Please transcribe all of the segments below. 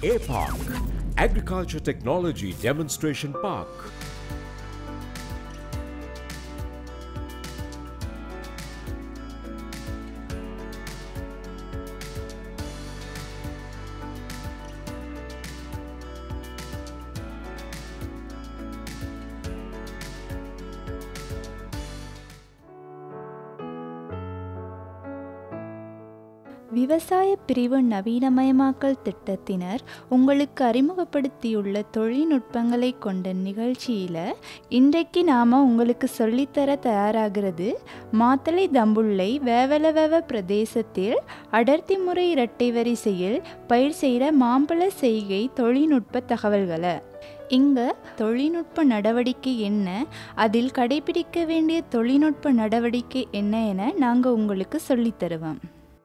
APARC, Agriculture Technology Demonstration Park. விவசாய பிரிவு நவீனமயமாக்கல் திட்டத்தினர் உங்களுக்கு அறிமுகப்படுத்தியுள்ள தொழில்நுட்பங்களை கொண்ட நிகழ்ச்சியில் இன்றைக்கு நாம் உங்களுக்கு சொல்லித்தர தயாராகிறது மாத்தளை தம்புள்ளை வேவலவெவ பிரதேசத்தில் அடர்த்தி முறை இரட்டை வரிசையில் பயிர் செய்கிற மாம்பழ செய்கை தொழில்நுட்ப தகவல்களை இங்க தொழில்நுட்ப நடவடிக்கை என்ன அதில் கடைபிடிக்க வேண்டிய தொழில்நுட்ப நடவடிக்கை என்ன என நாங்கள் உங்களுக்கு சொல்லித் தருவோம்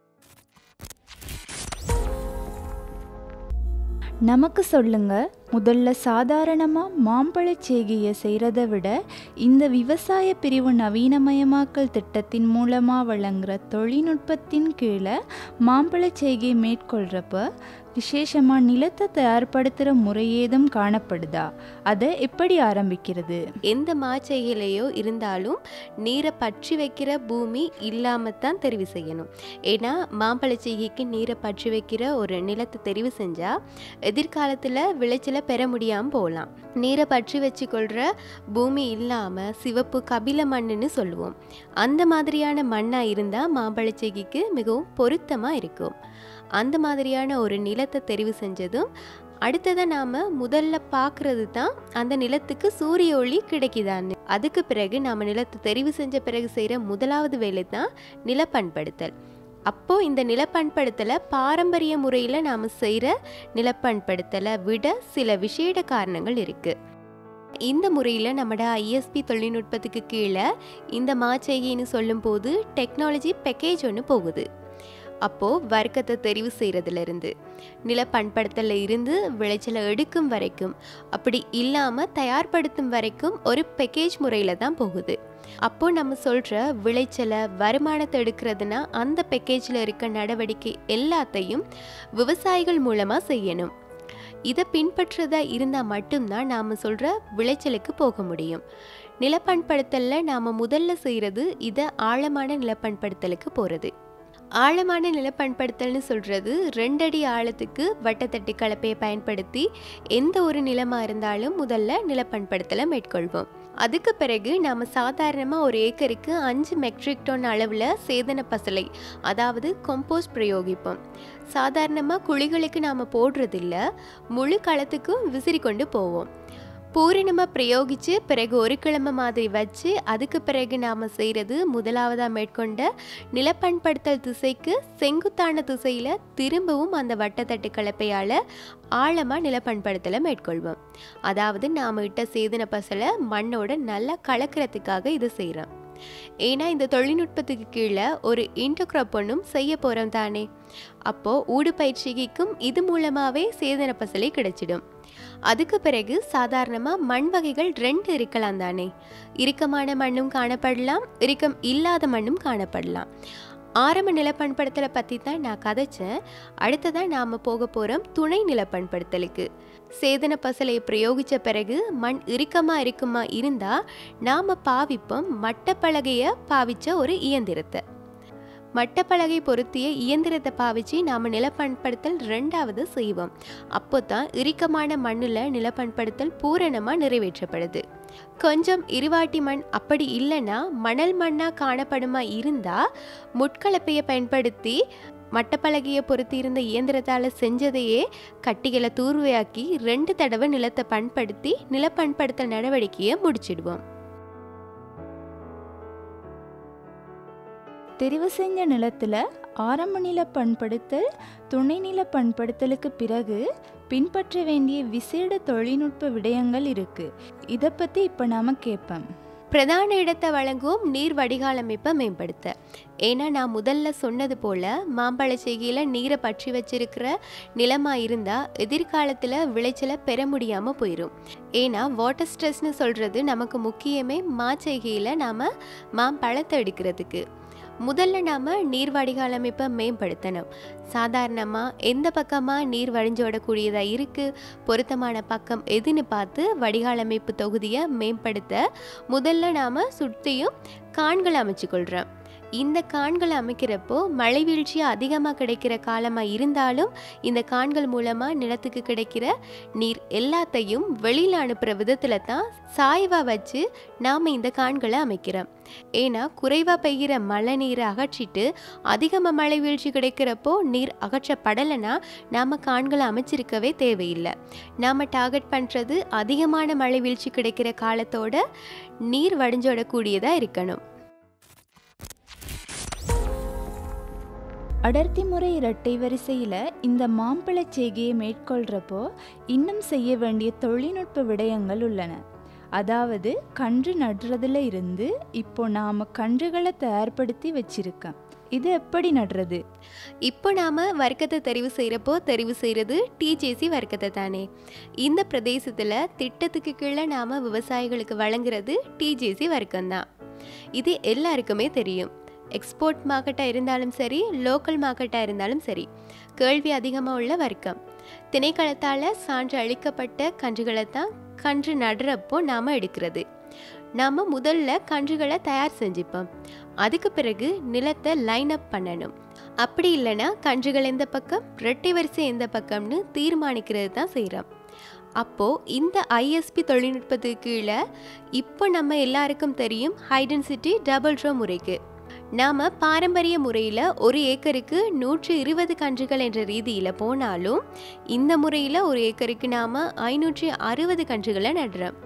நமக்கு சொல்லுங்க முதல்ல சாதாரணமாக மாம்பழச் செய்கையை செய்கிறத விட இந்த விவசாய பிரிவு நவீனமயமாக்கல் திட்டத்தின் மூலமாக வழங்குற தொழில்நுட்பத்தின் கீழே மாம்பழச் செய்கை மேற்கொள்கிறப்ப விசேஷமாக நிலத்தை தயார்படுத்துகிற முறை ஏதும் காணப்படுதா அதை எப்படி ஆரம்பிக்கிறது எந்த மாச்செய்கையிலையோ இருந்தாலும் நீரை பற்றி வைக்கிற பூமி இல்லாமல் தான் தெரிவு செய்யணும் ஏன்னா மாம்பழ செய்கைக்கு நீரை பற்றி வைக்கிற ஒரு நிலத்தை தெரிவு செஞ்சால் எதிர்காலத்தில் விளைச்சலை பெற முடியாமல் போகலாம் நீரை பற்றி வச்சுக்கொள்கிற பூமி இல்லாமல் சிவப்பு கபில மண்ணுன்னு சொல்லுவோம் அந்த மாதிரியான மண்ணாக இருந்தால் மாம்பழ செய்கைக்கு மிகவும் பொருத்தமாக இருக்கும் அந்த மாதிரியான ஒரு நிலத்தை தெரிவு செஞ்சதும் அடுத்ததாக நாம் முதல்ல பார்க்குறது தான் அந்த நிலத்துக்கு சூரிய ஒளி கிடைக்குதான்னு அதுக்கு பிறகு நாம் நிலத்தை தெரிவு செஞ்ச பிறகு செய்கிற முதலாவது வேலை தான் நிலப்பண்படுத்தல் அப்போது இந்த நிலப்பண்படுத்தலை பாரம்பரிய முறையில் நாம் செய்கிற நிலப்பண்படுத்தலை விட சில விசேட காரணங்கள் இருக்குது இந்த முறையில் நம்மட ஐஎஸ்பி தொழில்நுட்பத்துக்கு கீழே இந்த மாச்செய்கைன்னு சொல்லும்போது டெக்னாலஜி பேக்கேஜ் ஒன்று போகுது அப்போது வர்க்கத்தை தெரிவு செய்கிறதுலேருந்து நில பண்படுத்தல இருந்து விளைச்சலை எடுக்கும் வரைக்கும் அப்படி இல்லாமல் தயார்படுத்தும் வரைக்கும் ஒரு பேக்கேஜ் முறையில் தான் போகுது அப்போது நம்ம சொல்கிற விளைச்சலை வருமானத்தை எடுக்கிறதுனா அந்த பேக்கேஜில் இருக்க நடவடிக்கை எல்லாத்தையும் விவசாயிகள் மூலமாக செய்யணும் இதை பின்பற்றுறதா இருந்தால் மட்டும்தான் நாம் சொல்கிற விளைச்சலுக்கு போக முடியும் நிலப்பண்படுத்தலில் நாம் முதல்ல செய்கிறது இதை ஆழமான நிலப்பண்படுத்தலுக்கு போகிறது ஆழமான நிலப்பண்படுத்தல்னு சொல்கிறது ரெண்டடி ஆழத்துக்கு வட்டத்தட்டு கலப்பையை பயன்படுத்தி எந்த ஒரு நிலமாக இருந்தாலும் முதல்ல நிலப்பண்படுத்தலை மேற்கொள்வோம் அதுக்கு பிறகு நாம் சாதாரணமாக ஒரு ஏக்கருக்கு அஞ்சு மெட்ரிக் டன் அளவில் சேதன பசலை அதாவது கொம்போஸ்ட் பிரயோகிப்போம் சாதாரணமாக குழிகளுக்கு நாம் போடுறதில்ல முழு களத்துக்கும் விசிறி கொண்டு போவோம் பூரணமாக பிரயோகித்து பிறகு ஒரு கிழமை மாதிரி வச்சு அதுக்கு பிறகு நாம் செய்கிறது முதலாவதாக மேற்கொண்ட நிலப்பண்படுத்தல் திசைக்கு செங்குத்தான திசையில் திரும்பவும் அந்த வட்டத்தட்டு கலப்பையால் ஆழமாக நிலப்பண்படுத்தலை மேற்கொள்வோம் அதாவது நாம் இட்ட சேதன பசலை மண்ணோட நல்லா கலக்கிறதுக்காக இதை செய்கிறோம் ஏன்னா இந்த தொழில்நுட்பத்துக்கு கீழே ஒரு இன்டோக்ராப் ஒன்றும் செய்ய போகிறோம் தானே அப்போது ஊடு பயிற்சிக்கும் இது மூலமாகவே சேதன பசலை கிடைச்சிடும் அதுக்கு பிறகு சாதாரணமாக மண் வகைகள் ரெண்டு இருக்கலாம் தானே இறுக்கமான மண்ணும் காணப்படலாம் இறுக்கம் இல்லாத மண்ணும் காணப்படலாம் ஆரம்ப நிலப்பண்படுத்தலை பற்றி தான் நான் கதைச்சேன் அடுத்ததான் நாம் போக போகிறோம் துணை நிலப்பண்படுத்தலுக்கு சேதன பசலையை பிரயோகித்த பிறகு மண் இறுக்கமாக இருக்குமா இருந்தால் நாம் பாவிப்போம் மட்டப்பலகையை பாவித்த ஒரு இயந்திரத்தை மட்டப்பலகை பொருத்திய இயந்திரத்தை பாவிச்சு நாம் நிலப்பண்படுத்தல் ரெண்டாவது செய்வோம் அப்போ தான் இறுக்கமான மண்ணில் நிலப்பண்படுத்தல் பூரணமாக நிறைவேற்றப்படுது கொஞ்சம் இருவாட்டி மண் அப்படி இல்லைன்னா மணல் மண்ணாக காணப்படுமா இருந்தால் முட்கலப்பையை பயன்படுத்தி மட்டப்பலகையை பொருத்தி இருந்த இயந்திரத்தால் செஞ்சதையே கட்டிகளை தூர்வையாக்கி ரெண்டு தடவை நிலத்தை பண்படுத்தி நிலப்பண்படுத்தல் நடவடிக்கையை முடிச்சிடுவோம் தெரிவு செஞ்ச நிலத்தில் ஆரம்ப நில பண்படுத்தல் துணை நில பண்படுத்தலுக்கு பிறகு பின்பற்ற வேண்டிய விசேட தொழில்நுட்ப விடயங்கள் இருக்கு இதை பற்றி இப்போ நாம கேட்போம் பிரதான இடத்தை வழங்கும் நீர் வடிகாலமைப்பை மேம்படுத்த ஏன்னா நான் முதல்ல சொன்னது போல் மாம்பழ செய்கையில் நீரை பற்றி வச்சிருக்கிற நிலமாக இருந்தால் எதிர்காலத்தில் விளைச்சலை பெற முடியாமல் போயிடும் ஏன்னா வாட்டர் ஸ்ட்ரெஸ்னு சொல்கிறது நமக்கு முக்கியமே மாச்செய்கையில் நாம் மாம்பழத்தை எடுக்கிறதுக்கு முதல்ல நாம் நீர் வடிகால் அமைப்பை மேம்படுத்தணும் சாதாரணமாக எந்த பக்கமாக நீர் வழிஞ்சோடக்கூடியதாக இருக்குது பொருத்தமான பக்கம் எதுன்னு பார்த்து வடிகால் அமைப்பு தொகுதியை மேம்படுத்த முதல்ல நாம் சுற்றியும் கான்கள் அமைச்சுக்கொள்கிறோம் இந்த கான்கள் அமைக்கிறப்போ மழை வீழ்ச்சி அதிகமாக கிடைக்கிற காலமாக இருந்தாலும் இந்த கான்கள் மூலமாக நிலத்துக்கு கிடைக்கிற நீர் எல்லாத்தையும் வெளியில் அனுப்புகிற விதத்தில் தான் சாய்வாக வச்சு நாம் இந்த கான்களை அமைக்கிறோம் ஏன்னா குறைவாக பெய்கிற மழை நீரை அகற்றிட்டு அதிகமாக மழை வீழ்ச்சி கிடைக்கிறப்போ நீர் அகற்றப்படலைன்னா நாம் கான்களை அமைச்சிருக்கவே தேவையில்லை நாம் டார்கெட் பண்ணுறது அதிகமான மழை வீழ்ச்சி கிடைக்கிற காலத்தோட நீர் வடிஞ்சோடக்கூடியதாக இருக்கணும் அடர்த்தி முறை இரட்டை வரிசையில் இந்த மாம்பழச் செய்கையை மேற்கொள்கிறப்போ இன்னும் செய்ய வேண்டிய தொழில்நுட்ப விடயங்கள் உள்ளன அதாவது கன்று நடுறதுல இருந்து இப்போ நாம் கன்றுகளை தயார்படுத்தி வச்சிருக்கோம் இது எப்படி நடுறது இப்போ நாம் வர்க்கத்தை தெரிவு செய்கிறப்போ தெரிவு செய்கிறது டிஜேசி வர்க்கத்தை தானே இந்த பிரதேசத்தில் திட்டத்துக்கு கீழே நாம் விவசாயிகளுக்கு வழங்குறது டிஜேசி வர்க்கம்தான் இது எல்லாருக்குமே தெரியும் எக்ஸ்போர்ட் மார்க்கெட்டாக இருந்தாலும் சரி லோக்கல் மார்க்கெட்டாக இருந்தாலும் சரி கேள்வி அதிகமாக உள்ள வர்க்கம் திணைக்களத்தால் சான்று அளிக்கப்பட்ட கன்றுகளை தான் கன்று நடுறப்போ நாம் எடுக்கிறது நாம் முதல்ல கன்றுகளை தயார் செஞ்சுப்போம் அதுக்கு பிறகு நிலத்தை லைன் அப் பண்ணணும் அப்படி இல்லைன்னா கன்றுகள் எந்த பக்கம் ரெட்டை வரிசை எந்த பக்கம்னு தீர்மானிக்கிறது தான் செய்கிறோம் அப்போது இந்த ஐஎஸ்பி தொழில்நுட்பத்துக்கு கீழே இப்போ நம்ம எல்லாருக்கும் தெரியும் ஹைடென்சிட்டி டபுள் ட்ரோ முறைக்கு நாம் பாரம்பரிய முறையில் ஒரு ஏக்கருக்கு நூற்று இருபது கன்றுகள் என்ற ரீதியில் போனாலும் இந்த முறையில் ஒரு ஏக்கருக்கு நாம் ஐநூற்றி அறுபது கன்றுகளை நடுறோம்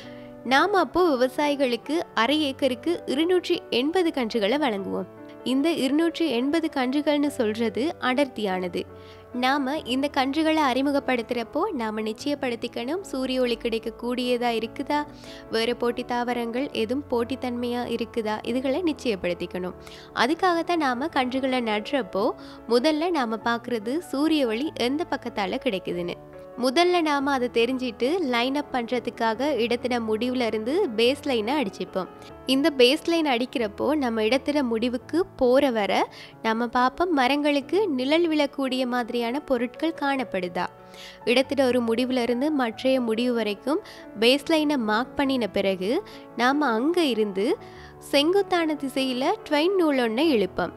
நாம் அப்போது விவசாயிகளுக்கு அரை ஏக்கருக்கு இருநூற்றி எண்பது கன்றுகளை வழங்குவோம் இந்த இருநூற்றி எண்பது கன்றுகள்னு சொல்கிறது அடர்த்தியானது நாம் இந்த கன்றுகளை அறிமுகப்படுத்துகிறப்போ நாம் நிச்சயப்படுத்திக்கணும் சூரிய ஒளி கிடைக்கக்கூடியதாக இருக்குதா வேறு போட்டி தாவரங்கள் எதுவும் போட்டித்தன்மையாக இருக்குதா இதுகளை நிச்சயப்படுத்திக்கணும் அதுக்காகத்தான் நாம் கன்றுகளை நடுறப்போ முதல்ல நாம் பார்க்குறது சூரிய ஒளி எந்த பக்கத்தால் கிடைக்குதுன்னு முதல்ல நாம் அதை தெரிஞ்சிட்டு லைன் அப் பண்ணுறதுக்காக இடத்தின முடிவில் இருந்து பேஸ் லைனை அடிச்சுப்போம் இந்த பேஸ் லைன் அடிக்கிறப்போ நம்ம இடத்தின முடிவுக்கு போகிற வர நம்ம பார்ப்போம் மரங்களுக்கு நிழல் விழக்கூடிய மாதிரியான பொருட்கள் காணப்படுதா இடத்துல ஒரு முடிவுலேருந்து மற்றைய முடிவு வரைக்கும் பேஸ் லைனை மார்க் பண்ணின பிறகு நாம் அங்கே இருந்து செங்குத்தான திசையில் ட்வைன் நூல் ஒன்றை இழுப்போம்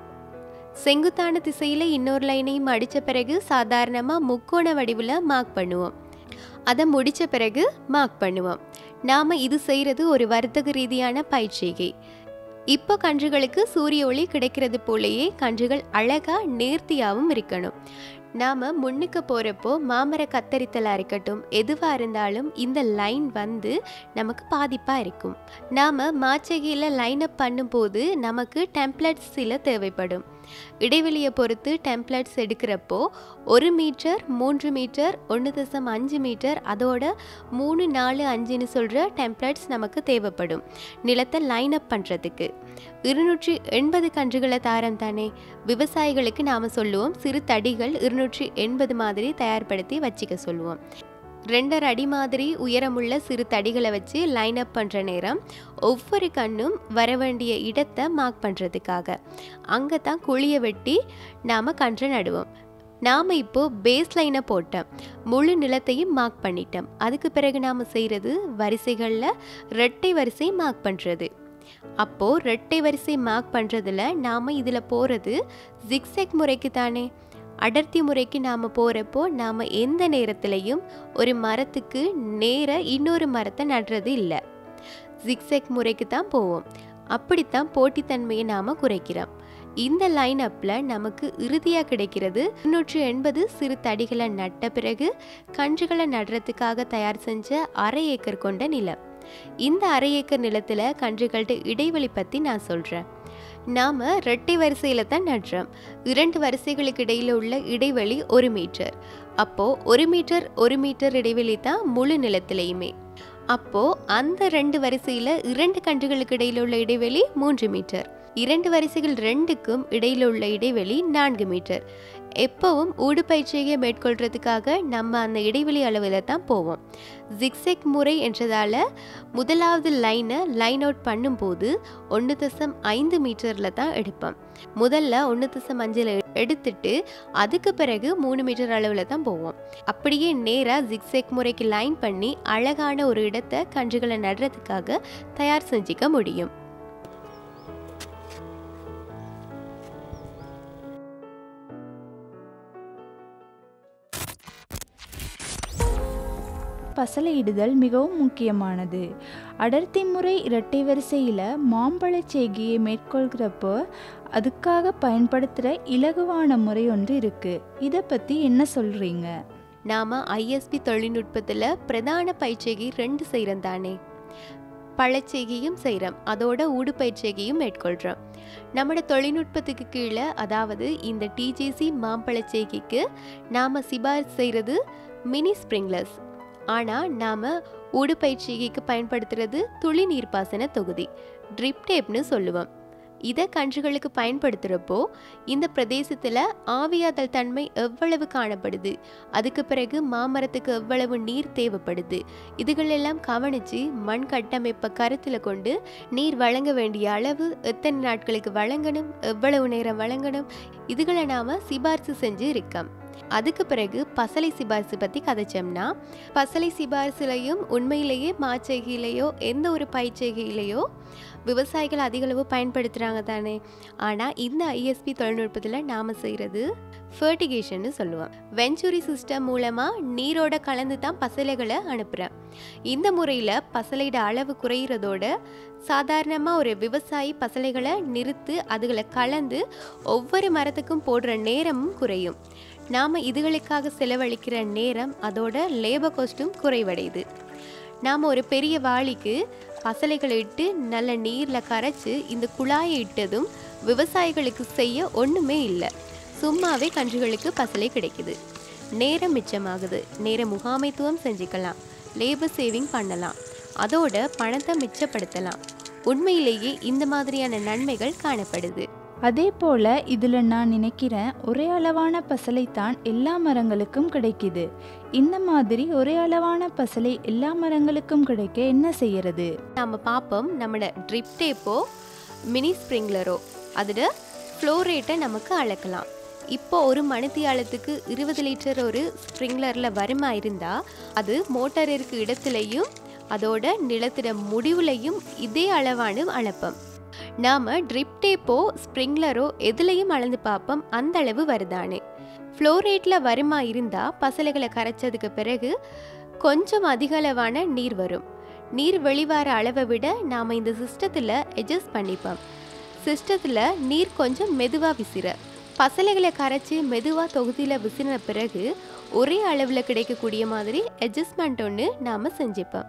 செங்குத்தான திசையில் இன்னொரு லைனையும் அடித்த பிறகு சாதாரணமாக முக்கோண வடிவில் மார்க் பண்ணுவோம் அதை முடித்த பிறகு மார்க் பண்ணுவோம் நாம் இது செய்கிறது ஒரு வர்த்தக ரீதியான பயிற்சிகை இப்போ கன்றுகளுக்கு சூரிய ஒளி கிடைக்கிறது போலேயே கன்றுகள் அழகாக நேர்த்தியாகவும் இருக்கணும் நாம் முன்னுக்கு போகிறப்போ மாமர கத்தரித்தலாக இருக்கட்டும் எதுவாக இருந்தாலும் இந்த லைன் வந்து நமக்கு பாதிப்பாக இருக்கும் நாம் மாச்சகியில் லைன் அப் பண்ணும்போது நமக்கு டெம்ப்ளெட்ஸ் சில தேவைப்படும் இடைவெளியை பொறுத்து டெம்ப்ளெட்ஸ் எடுக்கிறப்போ ஒரு மீட்டர் மூன்று மீட்டர் ஒன்று தசம் அஞ்சு மீட்டர் அதோட மூணு நாலு அஞ்சுன்னு சொல்கிற டெம்ப்ளெட்ஸ் நமக்கு தேவைப்படும் நிலத்தை லைன் அப் பண்ணுறதுக்கு இருநூற்றி எண்பது கன்றுகளை தாரம் தானே விவசாயிகளுக்கு நாம் சொல்லுவோம் சிறு தடிகள் இருநூற்றி எண்பது மாதிரி தயார்படுத்தி வச்சுக்க சொல்லுவோம் ரெண்டரை அடி மாதிரி உயரமுள்ள சிறு தடிகளை வச்சு லைன் அப் பண்ணுற நேரம் ஒவ்வொரு கண்ணும் வர வேண்டிய இடத்தை மார்க் பண்ணுறதுக்காக அங்கே தான் குழியை வெட்டி நாம் கன்றை நடுவோம் நாம் இப்போது பேஸ் லைனை போட்டோம் முழு நிலத்தையும் மார்க் பண்ணிட்டோம் அதுக்கு பிறகு நாம் செய்கிறது வரிசைகளில் ரெட்டை வரிசை மார்க் பண்ணுறது அப்போது ரெட்டை வரிசை மார்க் பண்ணுறதுல நாம் இதில் போகிறது ஜிக்ஸெக் முறைக்கு தானே அடர்த்தி முறைக்கு நாம் போகிறப்போ நாம் எந்த நேரத்துலையும் ஒரு மரத்துக்கு நேர இன்னொரு மரத்தை நடுறது இல்லை ஜிக்ஸெக் முறைக்கு தான் போவோம் அப்படித்தான் போட்டித்தன்மையை நாம் குறைக்கிறோம் இந்த லைன் அப்பில் நமக்கு இறுதியாக கிடைக்கிறது முன்னூற்றி எண்பது சிறு தடிகளை நட்ட பிறகு கன்றுகளை நடுறதுக்காக தயார் செஞ்ச அரை ஏக்கர் கொண்ட நிலம் இந்த அரை ஏக்கர் நிலத்தில் கன்றுகள்கிட்ட இடைவெளி பற்றி நான் சொல்கிறேன் நாம் ரெட்டை வரிசையில் தான் நடுறோம் இரண்டு வரிசைகளுக்கு இடையில் உள்ள இடைவெளி ஒரு மீட்டர் அப்போது ஒரு மீட்டர் ஒரு மீட்டர் இடைவெளி தான் முழு நிலத்திலையுமே அப்போது அந்த ரெண்டு வரிசையில் இரண்டு கன்றுகளுக்கு இடையில் உள்ள இடைவெளி மூன்று மீட்டர் இரண்டு வரிசைகள் ரெண்டுக்கும் இடையில் உள்ள இடைவெளி நான்கு மீட்டர் எப்பவும் ஊடுபயிற்சியை மேற்கொள்றதுக்காக நம்ம அந்த இடைவெளி அளவில் தான் போவோம் ஜிக்ஸெக் முறை என்றதால் முதலாவது லைனை லைன் அவுட் பண்ணும்போது ஒன்று தசம் ஐந்து மீட்டரில் தான் எடுப்போம் முதல்ல ஒன்று தசம் அஞ்சில் எடுத்துட்டு அதுக்கு பிறகு மூணு மீட்டர் அளவில் தான் போவோம் அப்படியே நேராக ஜிக்ஸெக் முறைக்கு லைன் பண்ணி அழகான ஒரு இடத்தை கன்றுகளை நடுறதுக்காக தயார் செஞ்சுக்க முடியும் பசலையிடுதல் மிகவும் முக்கியமானது அடர்த்தி முறை இரட்டை வரிசையில் மாம்பழச் செய்கையை மேற்கொள்கிறப்போ அதுக்காக பயன்படுத்துகிற இலகுவான முறை ஒன்று இருக்குது இதை பற்றி என்ன சொல்கிறீங்க நாம் ஐஎஸ்பி தொழில்நுட்பத்தில் பிரதான பயிற்சிகை ரெண்டு செய்கிறோம் தானே பழச்செய்கையும் செய்கிறோம் அதோட ஊடுபயிற்சிகையும் மேற்கொள்கிறோம் நம்மளோட தொழில்நுட்பத்துக்கு கீழே அதாவது இந்த டிஜிசி மாம்பழச்செய்கைக்கு நாம் சிபாரிசு செய்கிறது மினி ஸ்ப்ரிங்லர்ஸ் ஆனால் நாம் ஊடுபயிற்சிகைக்கு பயன்படுத்துறது துளி நீர்ப்பாசன தொகுதி ட்ரிப் டேப்னு சொல்லுவோம் இதை கன்றுகளுக்கு பயன்படுத்துகிறப்போ இந்த பிரதேசத்தில் ஆவியாதல் தன்மை எவ்வளவு காணப்படுது அதுக்கு பிறகு மாமரத்துக்கு எவ்வளவு நீர் தேவைப்படுது இதுகளெல்லாம் கவனித்து மண் கட்டமைப்பை கருத்தில் கொண்டு நீர் வழங்க வேண்டிய அளவு எத்தனை நாட்களுக்கு வழங்கணும் எவ்வளவு நேரம் வழங்கணும் இதுகளை நாம் சிபாரிசு செஞ்சு இருக்கோம் அதுக்கு பிறகு பசலை சிபாரிசு பற்றி கதைச்சோம்னா பசலை சிபாரிசுலையும் உண்மையிலேயே மாச்செய்கையிலையோ எந்த ஒரு பயிற்செய்கையிலையோ விவசாயிகள் அதிகளவு பயன்படுத்துகிறாங்க தானே ஆனால் இந்த ஐஎஸ்பி தொழில்நுட்பத்தில் நாம் செய்கிறது ஃபர்டிகேஷன்னு சொல்லுவோம் வெஞ்சுரி சிஸ்டம் மூலமாக நீரோட கலந்து தான் பசலைகளை அனுப்புகிறேன் இந்த முறையில் பசலையோட அளவு குறையிறதோட சாதாரணமாக ஒரு விவசாயி பசலைகளை நிறுத்து அதுகளை கலந்து ஒவ்வொரு மரத்துக்கும் போடுற நேரமும் குறையும் நாம் இதுகளுக்காக செலவழிக்கிற நேரம் அதோட லேபர் காஸ்ட்டும் குறைவடையுது நாம் ஒரு பெரிய வாளிக்கு பசலைகளை இட்டு நல்ல நீரில் கரைச்சி இந்த குழாயை இட்டதும் விவசாயிகளுக்கு செய்ய ஒன்றுமே இல்லை சும்மாவே கன்றுகளுக்கு பசலை கிடைக்குது நேரம் மிச்சமாகுது நேர முகாமைத்துவம் செஞ்சுக்கலாம் லேபர் சேவிங் பண்ணலாம் அதோட பணத்தை மிச்சப்படுத்தலாம் உண்மையிலேயே இந்த மாதிரியான நன்மைகள் காணப்படுது அதே போல் இதில் நான் நினைக்கிறேன் ஒரே அளவான பசலை தான் எல்லா மரங்களுக்கும் கிடைக்குது இந்த மாதிரி ஒரே அளவான பசலை எல்லா மரங்களுக்கும் கிடைக்க என்ன செய்யறது நம்ம பார்ப்போம் நம்மளோட ட்ரிப் டேப்போ மினி ஸ்ப்ரிங்லரோ அதோட ஃப்ளோ ரேட்டை நமக்கு அளக்கலாம் இப்போ ஒரு மணித்தியாலத்துக்கு இருபது லிட்டர் ஒரு ஸ்ப்ரிங்லரில் வருமா இருந்தால் அது மோட்டார் இருக்க இடத்துலையும் அதோட நிலத்திட முடிவுலையும் இதே அளவான அளப்பம் நாம் ட்ரிப் டேப்போ ஸ்ப்ரிங்லரோ எதுலையும் அளந்து பார்ப்போம் அந்த அளவு வருதானே ஃப்ளோ ரேட்டில் வருமா இருந்தால் பசலைகளை கரைச்சதுக்கு பிறகு கொஞ்சம் அதிக அளவான நீர் வரும் நீர் வெளிவார அளவை விட நாம் இந்த சிஸ்டத்தில் அட்ஜஸ்ட் பண்ணிப்போம் சிஸ்டத்தில் நீர் கொஞ்சம் மெதுவாக விசிற பசலைகளை கரைச்சி மெதுவாக தொகுதியில் விசிறின பிறகு ஒரே அளவில் கிடைக்கக்கூடிய மாதிரி அட்ஜஸ்ட்மெண்ட் ஒன்று நாம் செஞ்சுப்போம்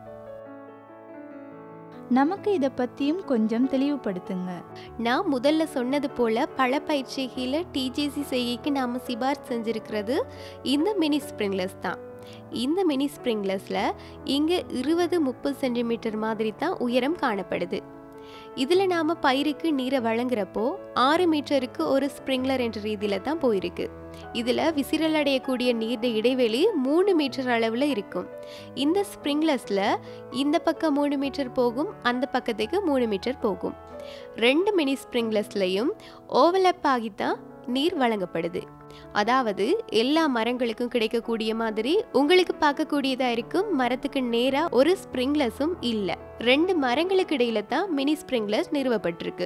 நமக்கு இதை பற்றியும் கொஞ்சம் தெளிவுபடுத்துங்க நான் முதல்ல சொன்னது போல் பல பயிற்சிகளில் டிஜிசி செய்கைக்கு நாம் சிபாரிசு செஞ்சுருக்கிறது இந்த மினி ஸ்ப்ரிங்லர்ஸ் தான் இந்த மினி ஸ்ப்ரிங்லர்ஸில் இங்கே இருபது முப்பது சென்டிமீட்டர் மாதிரி தான் உயரம் காணப்படுது இதில் நாம் பயிருக்கு நீரை வழங்குறப்போ ஆறு மீட்டருக்கு ஒரு ஸ்ப்ரிங்லர் என்ற ரீதியில் தான் போயிருக்கு இதில் விசிறல் அடையக்கூடிய நீர்ட இடைவெளி மூணு மீட்டர் அளவில் இருக்கும் இந்த ஸ்ப்ரிங்லர்ஸில் இந்த பக்கம் மூணு மீட்டர் போகும் அந்த பக்கத்துக்கு மூணு மீட்டர் போகும் ரெண்டு மினி ஸ்ப்ரிங்லர்ஸ்லையும் ஓவலப் ஆகித்தான் நீர் வழங்கப்படுது அதாவது எல்லா மரங்களுக்கும் கிடைக்கக்கூடிய மாதிரி உங்களுக்கு பார்க்கக்கூடியதா இருக்கும் மரத்துக்கு நேரா ஒரு ஸ்ப்ரிங்லர்ஸும் இல்லை ரெண்டு மரங்களுக்கு இடையில தான் மினி ஸ்ப்ரிங்லர்ஸ் நிறுவப்பட்டிருக்கு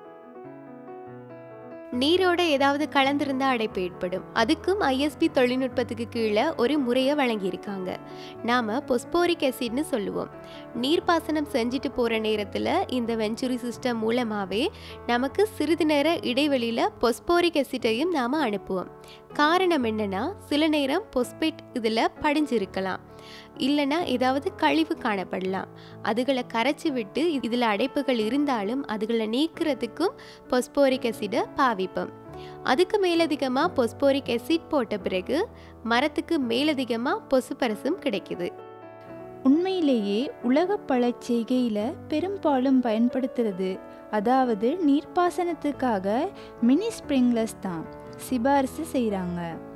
நீரோட ஏதாவது கலந்திருந்தா அடைப்பு ஏற்படும் அதுக்கும் ஐஎஸ்பி தொழில்நுட்பத்துக்கு கீழே ஒரு முறையை வழங்கியிருக்காங்க நாம பொஸ்போரிக் அசிட்னு சொல்லுவோம் நீர்ப்பாசனம் செஞ்சுட்டு போகிற நேரத்தில் இந்த வெஞ்சுரி சிஸ்டம் மூலமாகவே நமக்கு சிறிது நேர இடைவெளியில் பொஸ்போரிக் அசிட்டையும் நாம் அனுப்புவோம் காரணம் என்னன்னா சில நேரம் பொஸ்பேட் இதில் படிஞ்சிருக்கலாம் இல்லைன்னா ஏதாவது கழிவு காணப்படலாம் அதுகளை கரைச்சி விட்டு இதில் அடைப்புகள் இருந்தாலும் அதுகளை நீக்கிறதுக்கும் பொஸ்போரிக் அசிடை பாவிப்போம் அதுக்கு மேலதிகமாக பொஸ்போரிக் அசிட் போட்ட பிறகு மரத்துக்கு மேலதிகமாக பொசுப்பரசும் கிடைக்குது உண்மையிலேயே உலக பழச்செய்கையில் பெரும்பாலும் பயன்படுத்துறது அதாவது நீர்ப்பாசனத்துக்காக மினி ஸ்ப்ரிங்லர்ஸ் தான் சிபாரிசு செய்கிறாங்க